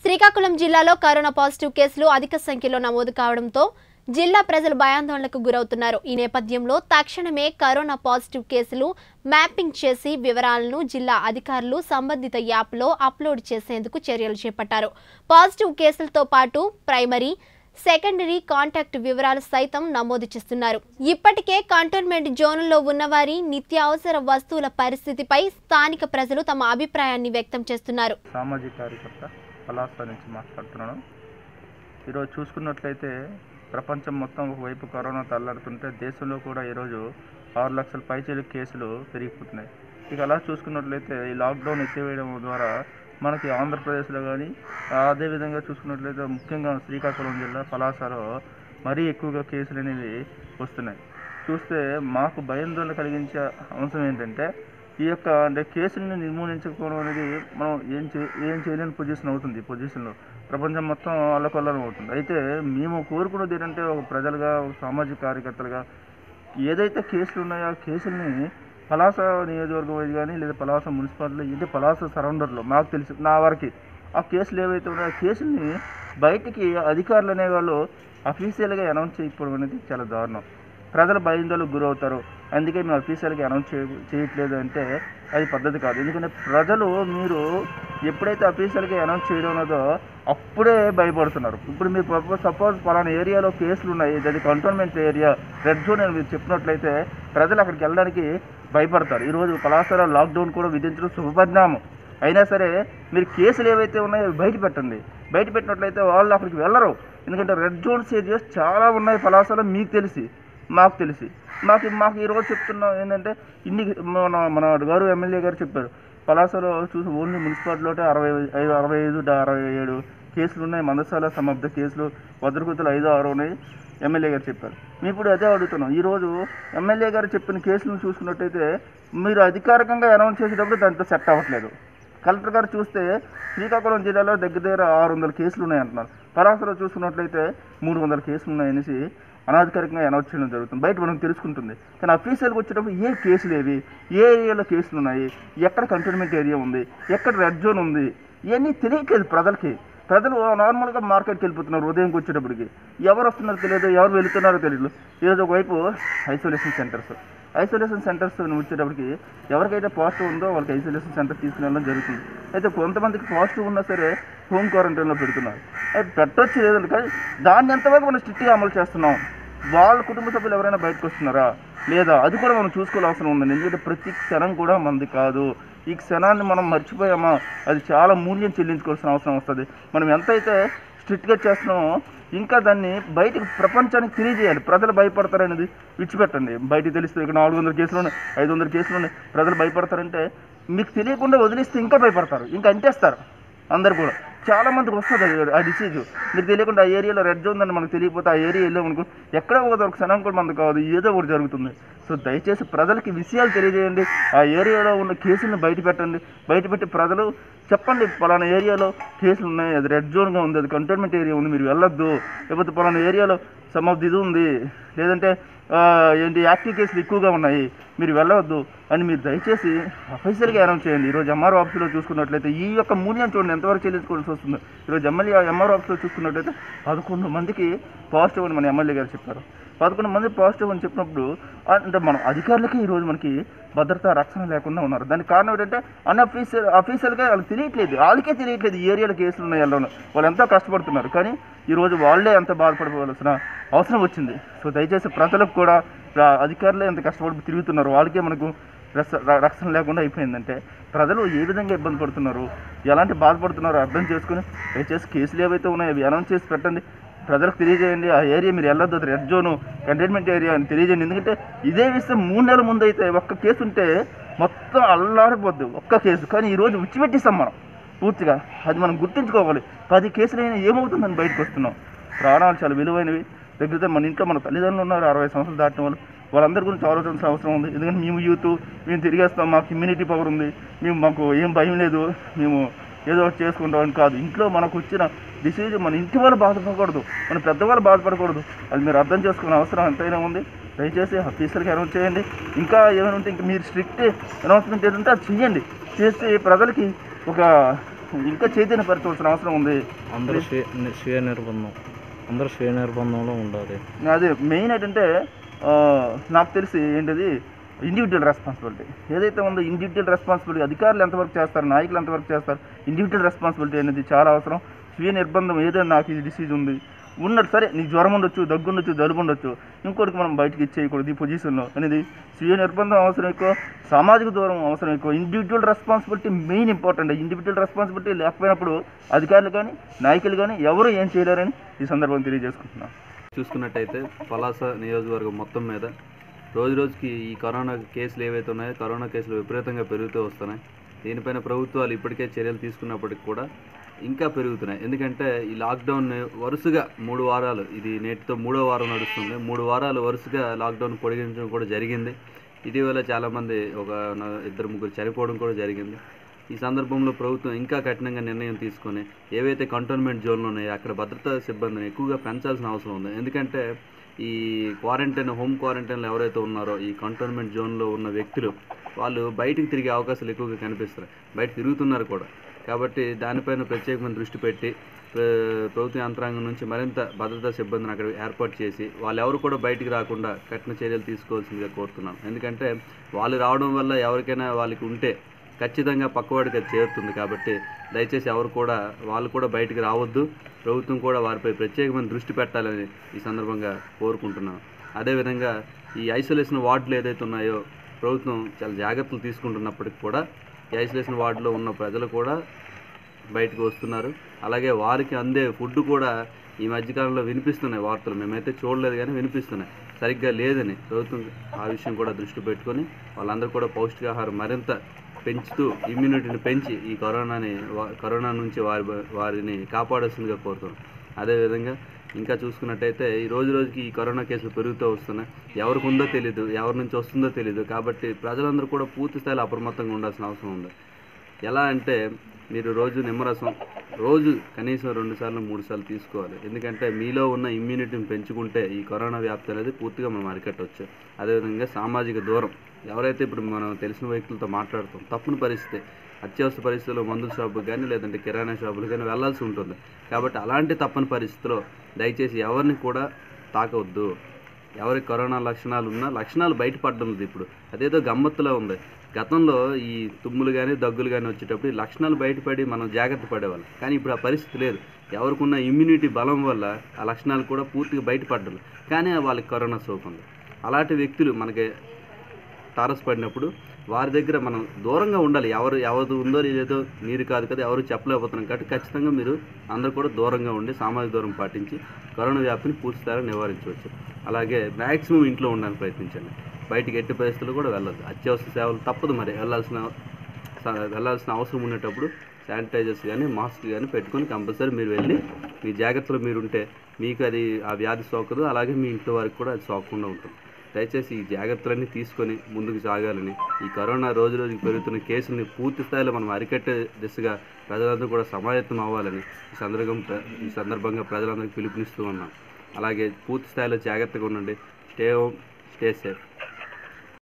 శ్రీకాకుళం జిల్లాలో corona positive కేసులు అధిక సంఖ్యలో నమోదు కావడంతో జిల్లా ప్రజలు భయాందోళనకు గురవుతున్నారు ఈ నేపథ్యంలో తక్షణమే కరోనా పాజిటివ్ కేసులు మ్యాపింగ్ చేసి వివరాలను జిల్లా అధికారులు సంబంధిత యాప్లో అప్లోడ్ చేసేందుకు చర్యలు చేపట్టారు పాజిటివ్ కేసులతో పాటు ప్రైమరీ సెకండరీ కాంటాక్ట్ వివరాలు సైతం నమోదు చేస్తున్నారు ఇప్పటికే కంటోన్మెంట్ జోన్లో ఉన్నవారి నిత్యావసర వస్తువుల పరిస్థితిపై స్థానిక ప్రజలు తమ అభిప్రాయాన్ని వ్యక్తం చేస్తున్నారు సామాజిక కార్యకర్త పలాస నుంచి మాట్లాడుతున్నాను ఈరోజు చూసుకున్నట్లయితే ప్రపంచం మొత్తం ఒకవైపు కరోనా తల్లాడుతుంటే దేశంలో కూడా ఈరోజు ఆరు లక్షల పైచీలు కేసులు పెరిగిపోతున్నాయి ఇక అలా చూసుకున్నట్లయితే ఈ లాక్డౌన్ ఎత్తివేయడం ద్వారా మనకి ఆంధ్రప్రదేశ్లో కానీ అదేవిధంగా చూసుకున్నట్లయితే ముఖ్యంగా శ్రీకాకుళం జిల్లా పలాసలో మరీ ఎక్కువగా కేసులు అనేవి వస్తున్నాయి చూస్తే మాకు భయాందోళన కలిగించే అంశం ఏంటంటే ఈ యొక్క అంటే కేసులను నిర్మూలించకపోవడం అనేది మనం ఏం చే ఏం చేయలేని పొజిషన్ అవుతుంది ఈ పొజిషన్లో ప్రపంచం మొత్తం అల్లకొల్లం అవుతుంది అయితే మేము కోరుకున్నది ఏంటంటే ఒక ప్రజలుగా ఒక సామాజిక కార్యకర్తలుగా ఏదైతే కేసులు ఉన్నాయో ఆ కేసుల్ని పలాస నియోజకవర్గం వైజ్ కానీ లేదా పలాస మున్సిపాలిటీలో ఇది పలాస సరౌండర్లో మాకు తెలుసు నా వరకు ఆ కేసులు ఏవైతే ఉన్నాయో ఆ కేసుల్ని బయటికి అధికారులు అనేవాళ్ళు అఫీషియల్గా అనౌన్స్ చేయకపోవడం అనేది చాలా దారుణం ప్రజలు భయందోళనకు గురవుతారు అందుకే మేము అఫీషియల్గా అనౌన్స్ చేయ చేయట్లేదు అంటే అది పద్ధతి కాదు ఎందుకంటే ప్రజలు మీరు ఎప్పుడైతే అఫీషియల్గా అనౌన్స్ చేయడం ఉన్నదో అప్పుడే భయపడుతున్నారు ఇప్పుడు మీరు సపోజ్ పలానా ఏరియాలో కేసులు ఉన్నాయి అది కంటోన్మెంట్ ఏరియా రెడ్ జోన్ అని మీరు చెప్పినట్లయితే ప్రజలు అక్కడికి వెళ్ళడానికి భయపడతారు ఈరోజు పలాసర లాక్డౌన్ కూడా విధించడం శుభపరిణామం అయినా సరే మీరు కేసులు ఏవైతే ఉన్నాయో అవి బయట పెట్టండి బయట పెట్టినట్లయితే వాళ్ళు అక్కడికి వెళ్ళరు ఎందుకంటే రెడ్ జోన్స్ ఏరియాస్ చాలా ఉన్నాయి పలాసలో మీకు తెలిసి మాకు తెలిసి మాకు మాకు ఈరోజు చెప్తున్నాం ఏంటంటే ఇన్ని మన మన గారు ఎమ్మెల్యే గారు చెప్పారు పలాసలో చూసి ఓన్లీ మున్సిపాలిటీలో అరవై ఐదు అరవై ఐదు డా- అరవై ఏడు కేసులు ఉన్నాయి మందసాల సమాప్త కేసులు భద్రకృతులు ఐదు ఆరు ఉన్నాయి ఎమ్మెల్యే గారు చెప్పారు మేము ఇప్పుడు అదే అడుగుతున్నాం ఈరోజు ఎమ్మెల్యే గారు చెప్పిన కేసులను చూసుకున్నట్టయితే మీరు అధికారికంగా అనౌన్స్ చేసేటప్పుడు దాంట్లో సెట్ అవ్వట్లేదు కలెక్టర్ గారు చూస్తే శ్రీకాకుళం జిల్లాలో దగ్గర దగ్గర ఆరు వందల కేసులు ఉన్నాయంటున్నారు పలాసలో చూసుకున్నట్లయితే మూడు వందల కేసులు ఉన్నాయనేసి అనాధికారికంగా అనౌన్స్ చేయడం జరుగుతుంది బయట మనం తెలుసుకుంటుంది కానీ అఫీషియల్కి వచ్చేటప్పుడు ఏ కేసులు ఏవి ఏ ఏరియాలో కేసులు ఉన్నాయి ఎక్కడ కంటోన్మెంట్ ఏరియా ఉంది ఎక్కడ రెడ్ జోన్ ఉంది ఇవన్నీ తెలియట్లేదు ప్రజలకి ప్రజలు నార్మల్గా మార్కెట్కి వెళ్ళిపోతున్నారు ఉదయంకి వచ్చేటప్పటికి ఎవరు వస్తున్నారో తెలియదు ఎవరు వెళుతున్నారో తెలియదు ఈరోజు ఒకవైపు ఐసోలేషన్ సెంటర్స్ ఐసోలేషన్ సెంటర్స్ వచ్చేటప్పటికి ఎవరికైతే పాజిటివ్ ఉందో వాళ్ళకి ఐసోలేషన్ సెంటర్ తీసుకుని వెళ్ళడం జరుగుతుంది అయితే కొంతమందికి పాజిటివ్ ఉన్నా సరే హోమ్ క్వారంటైన్లో పెడుతున్నారు అది పెట్టొచ్చు లేదండి కానీ దాన్ని ఎంతవరకు మనం స్ట్రిక్ట్గా అమలు చేస్తున్నాం వాళ్ళ కుటుంబ సభ్యులు ఎవరైనా బయటకు వస్తున్నారా లేదా అది కూడా మనం చూసుకోవాల్సిన అవసరం ఉందండి ఎందుకంటే ప్రతి క్షణం కూడా మనది కాదు ఈ క్షణాన్ని మనం మర్చిపోయామా అది చాలా మూల్యం చెల్లించుకోవాల్సిన అవసరం వస్తుంది మనం ఎంతైతే స్ట్రిక్ట్గా చేస్తున్నామో ఇంకా దాన్ని బయటకు ప్రపంచానికి తెలియజేయాలి ప్రజలు భయపడతారనేది విడిచిపెట్టండి బయటికి తెలిస్తే ఇక్కడ నాలుగు వందల కేసులు ఉన్నాయి ఐదు వందల కేసులు ఉన్నాయి ప్రజలు భయపడతారంటే మీకు తెలియకుండా వదిలిస్తే ఇంకా భయపడతారు ఇంకా అంటేస్తారు అందరు కూడా చాలా మందికి వస్తుంది అది- ఆ డిసీజ్ మీకు తెలియకుండా ఆ ఏరియాలో రెడ్ జోన్ అని మనకు తెలియకపోతే ఆ ఏరియా వెళ్ళామనుకో ఎక్కడ పోతే ఒక క్షణం కూడా మనకు కాదు ఏదో ఒకటి జరుగుతుంది సో దయచేసి ప్రజలకి విషయాలు తెలియజేయండి ఆ ఏరియాలో ఉన్న కేసులను బయట పెట్టండి బయట పెట్టి ప్రజలు చెప్పండి పలానా ఏరియాలో కేసులు ఉన్నాయి అది రెడ్ జోన్గా ఉంది అది కంటోన్మెంట్ ఏరియా ఉంది మీరు వెళ్ళొద్దు లేకపోతే పలానా ఏరియాలో సమ్ ఆఫ్ ఇది ఉంది లేదంటే ఆ, ఏంటి యాక్టివ్ కేసులు ఎక్కువగా ఉన్నాయి మీరు వెళ్ళవద్దు అని మీరు దయచేసి అఫీషియల్గా అనౌన్స్ చేయండి ఈరోజు ఎంఆర్ఓ ఆఫీస్లో చూసుకున్నట్లయితే ఈ యొక్క మూల్యం చూడండి ఎంతవరకు చెల్లించుకోవాల్సి వస్తుంది ఈరోజు ఎమ్మెల్యే ఎంఆర్ఓ ఆఫీస్లో చూసుకున్నట్లయితే పదకొండు మందికి పాజిటివ్ అని మన ఎమ్మెల్యే గారు చెప్పారు పదకొండు మంది పాజిటివ్ అని చెప్పినప్పుడు అంటే మనం అధికారులకి ఈరోజు మనకి భద్రత రక్షణ లేకుండా ఉన్నారు దానికి కారణం ఏంటంటే అన్అఫీషియల్ అఫీషియల్గా వాళ్ళకి తెలియట్లేదు వాళ్ళకే తెలియట్లేదు ఈ ఏరియాలో కేసులు ఉన్నాయి వెళ్ళడం వాళ్ళు ఎంతో కష్టపడుతున్నారు కానీ ఈరోజు వాళ్ళే ఎంత బాధపడవలసిన అవసరం వచ్చింది సో దయచేసి ప్రజలకు కూడా ఆ అధికారులే ఎంత కష్టపడి తిరుగుతున్నారు వాళ్ళకే మనకు రక్ష- ర- రక్షణ లేకుండా అయిపోయిందంటే ప్రజలు ఏ విధంగా ఇబ్బంది పడుతున్నారు ఎలాంటి బాధపడుతున్నారో అర్థం చేసుకుని దయచేసి కేసులు ఏవైతే ఉన్నాయో అవి అనౌన్స్ చేసి పెట్టండి ప్రజలకు తెలియజేయండి ఆ ఏరియా మీరు వెళ్ళొద్దు అది రెడ్ జోను కంటైన్మెంట్ ఏరియా అని తెలియజేయండి ఎందుకంటే ఇదే విషయం మూడు నెలల ముందు అయితే ఒక్క కేసు ఉంటే మొత్తం అల్లాడిపోద్దు ఒక్క కేసు కానీ ఈరోజు విడిచిపెట్టిస్తాం మనం పూర్తిగా అది మనం గుర్తుంచుకోవాలి పది కేసులైనా ఏమవుతుందని బయటకు వస్తున్నాం ప్రాణాలు చాలా విలువైనవి దగ్గర మన ఇంట్లో మన తల్లిదండ్రులు ఉన్నారు అరవై సంవత్సరాలు దాటిన వాళ్ళు వాళ్ళందరి గురించి ఆలోచించాల్సిన అవసరం ఉంది ఎందుకంటే మేము యూత్ మేము తిరిగేస్తాం మాకు ఇమ్యూనిటీ పవర్ ఉంది మేము మాకు ఏం భయం లేదు మేము ఏదో ఒకటి చేసుకుంటాం అని కాదు ఇంట్లో మనకు వచ్చిన డిసీజ్ మన ఇంటి వాళ్ళు బాధపడకూడదు మన పెద్దవాళ్ళు బాధపడకూడదు అది మీరు అర్థం చేసుకునే అవసరం ఎంతైనా ఉంది దయచేసి అఫీసర్కి అనౌన్స్ చేయండి ఇంకా ఏమైనా ఉంటే ఇంకా మీరు స్ట్రిక్ట్ అనౌన్స్మెంట్ ఏదంటే అది చేయండి చేసి ప్రజలకి ఒక ఇంకా చైతన్యపరచవలసిన అవసరం ఉంది అందరూ స్వీయ స్వీయ నిర్బంధం అందరూ స్వీయ నిర్బంధంలో ఉండాలి అదే మెయిన్ ఏంటంటే ఆ, నాకు తెలిసి ఏంటది ఇండివిజువల్ రెస్పాన్సిబిలిటీ ఏదైతే ఉందో ఇండివిజువల్ రెస్పాన్సిబిలిటీ అధికారులు ఎంతవరకు చేస్తారు నాయకులు ఎంతవరకు చేస్తారు ఇండివిజువల్ రెస్పాన్సిబిలిటీ అనేది చాలా అవసరం స్వీయ నిర్బంధం ఏదైనా నాకు ఈ డిసీజ్ ఉంది ఉన్నట్టు సరే నీకు జ్వరం ఉండొచ్చు దగ్గు ఉండొచ్చు జలుబు ఉండొచ్చు ఇంకోటికి మనం బయటకి ఇచ్చేయకూడదు ఈ పొజిషన్లో అనేది స్వీయ నిర్బంధం అవసరం ఎక్కువ సామాజిక దూరం అవసరం ఎక్కువ individual responsibility main important individual responsibility లేకపోయినప్పుడు అధికారులు కానీ నాయకులు కానీ ఎవరు ఏం చేయలేరని ఈ సందర్భంగా తెలియజేసుకుంటున్నాను చూసుకున్నట్టయితే పలాస నియోజకవర్గం మొత్తం మీద రోజు రోజుకి ఈ కరోనా కేసులు ఏవైతే ఉన్నాయో కరోనా కేసులు విపరీతంగా పెరుగుతూ వస్తున్నాయి దీనిపైన ప్రభుత్వాలు ఇప్పటికే చర్యలు తీసుకున్నప్పటికి కూడా ఇంకా పెరుగుతున్నాయి ఎందుకంటే ఈ లాక్డౌన్ వరుసగా మూడు వారాలు ఇది నేటితో మూడో వారం నడుస్తుంది మూడు వారాలు వరుసగా లాక్డౌన్ పొడిగించడం కూడా జరిగింది ఇటీవల చాలామంది ఒక న- ఇద్దరు ముగ్గురు చనిపోవడం కూడా జరిగింది ఈ సందర్భంలో ప్రభుత్వం ఇంకా కఠినంగా నిర్ణయం తీసుకొని ఏవైతే కంటోన్మెంట్ జోన్లు ఉన్నాయో అక్కడ భద్రతా సిబ్బందిని ఎక్కువగా పెంచాల్సిన అవసరం ఉంది ఎందుకంటే ఈ క్వారంటైన్ హోమ్ క్వారంటైన్లో ఎవరైతే ఉన్నారో ఈ కంటోన్మెంట్ జోన్లో ఉన్న వ్యక్తులు వాళ్ళు బయటికి తిరిగే అవకాశాలు ఎక్కువగా కనిపిస్తున్నాయి బయట తిరుగుతున్నారు కూడా కాబట్టి దానిపైన ప్రత్యేకమైన దృష్టి పెట్టి ప్ర- ప్రభుత్వ యంత్రాంగం నుంచి మరింత భద్రతా సిబ్బందిని అక్కడ ఏర్పాటు చేసి వాళ్ళు ఎవరు కూడా బయటికి రాకుండా కఠిన చర్యలు తీసుకోవాల్సిందిగా కోరుతున్నాను ఎందుకంటే వాళ్ళు రావడం వల్ల ఎవరికైనా వాళ్ళకి ఉంటే ఖచ్చితంగా పక్కవాడికి అది చేరుతుంది కాబట్టి దయచేసి ఎవరు కూడా వాళ్ళు కూడా బయటికి రావద్దు ప్రభుత్వం కూడా వారిపై ప్రత్యేకమైన దృష్టి పెట్టాలని ఈ సందర్భంగా కోరుకుంటున్నాను అదేవిధంగా ఈ ఐసోలేషన్ వార్డులు ఏదైతే ఉన్నాయో ప్రభుత్వం చాలా జాగ్రత్తలు తీసుకుంటున్నప్పటికి కూడా ఈ ఐసోలేషన్ వార్డులో ఉన్న ప్రజలు కూడా బయటకు వస్తున్నారు అలాగే వారికి అందే ఫుడ్ కూడా ఈ మధ్యకాలంలో వినిపిస్తున్నాయి వార్తలు మేమైతే చూడలేదు కానీ వినిపిస్తున్నాయి సరిగ్గా లేదని ప్రభుత్వం ఆ విషయం కూడా దృష్టి పెట్టుకొని వాళ్ళందరూ కూడా పౌష్టికాహారం మరింత పెంచుతూ ఇమ్యూనిటీని పెంచి ఈ కరోనాని వా- కరోనా నుంచి వారి వారిని కాపాడాల్సిందిగా కోరుతున్నాం అదేవిధంగా ఇంకా చూసుకున్నట్టయితే ఈ రోజు రోజుకి ఈ కరోనా కేసులు పెరుగుతూ వస్తున్నాయి ఎవరికి ఉందో తెలియదు ఎవరి నుంచి వస్తుందో తెలియదు కాబట్టి ప్రజలందరూ కూడా పూర్తి స్థాయిలో అప్రమత్తంగా ఉండాల్సిన అవసరం ఉంది ఎలా అంటే మీరు రోజు నిమ్మరసం రోజు కనీసం రెండు సార్లు మూడు సార్లు తీసుకోవాలి ఎందుకంటే మీలో ఉన్న ఇమ్యూనిటీని పెంచుకుంటే ఈ కరోనా వ్యాప్తి అనేది పూర్తిగా మనం అరికట్టవచ్చు అదేవిధంగా సామాజిక దూరం ఎవరైతే ఇప్పుడు మనం తెలిసిన వ్యక్తులతో మాట్లాడుతాం తప్పని పరిస్థితి అత్యవసర పరిస్థితుల్లో మందుల షాపుకి కానీ లేదంటే కిరాణా షాపులు కానీ వెళ్ళాల్సి ఉంటుంది కాబట్టి అలాంటి తప్పని పరిస్థితిలో దయచేసి ఎవరిని కూడా తాకవద్దు ఎవరికి కరోనా లక్షణాలు ఉన్నా లక్షణాలు బయటపడడం లేదు ఇప్పుడు అదేదో గమ్మత్తులా ఉంది గతంలో ఈ తుమ్ములు కానీ దగ్గులు కానీ వచ్చేటప్పుడు ఈ లక్షణాలు బయటపడి మనం జాగ్రత్త పడేవాళ్ళం కానీ ఇప్పుడు ఆ పరిస్థితి లేదు ఎవరికున్న ఇమ్యూనిటీ బలం వల్ల ఆ లక్షణాలు కూడా పూర్తిగా బయటపడ్డారు కానీ వాళ్ళకి కరోనా సోకుంది అలాంటి వ్యక్తులు మనకి తారసపడినప్పుడు వారి దగ్గర మనం దూరంగా ఉండాలి ఎవరు ఎవరు ఉందో లేదో మీరు కాదు కదా ఎవరు చెప్పలేకపోతున్నాం కాబట్టి ఖచ్చితంగా మీరు అందరూ కూడా దూరంగా ఉండి సామాజిక దూరం పాటించి కరోనా వ్యాప్తిని పూర్తి స్థాయిలో నివారించవచ్చు అలాగే మ్యాక్సిమం ఇంట్లో ఉండడానికి ప్రయత్నించండి బయటికి ఎట్టి పరిస్థితుల్లో కూడా వెళ్ళదు అత్యవసర సేవలు తప్పదు మరి వెళ్ళాల్సిన స- వెళ్ళాల్సిన అవసరం ఉండేటప్పుడు శానిటైజర్స్ కానీ మాస్క్ కానీ పెట్టుకొని కంపల్సరీ మీరు వెళ్ళి మీ జాగ్రత్తలో మీరు ఉంటే మీకు అది ఆ వ్యాధి సోకదు అలాగే మీ ఇంట్లో వారికి కూడా అది సోకకుండా ఉంటుంది దయచేసి ఈ జాగ్రత్తలన్నీ తీసుకొని ముందుకు సాగాలని ఈ కరోనా రోజు రోజుకి పెరుగుతున్న కేసుల్ని పూర్తి స్థాయిలో మనం అరికట్టే దిశగా ప్రజలందరూ కూడా సమాయత్తం అవ్వాలని ఈ సందర్భం ఈ సందర్భంగా ప్రజలందరికీ పిలుపునిస్తూ ఉన్నాం అలాగే పూర్తి స్థాయిలో జాగ్రత్తగా ఉండండి స్టే హోమ్ స్టే సేఫ్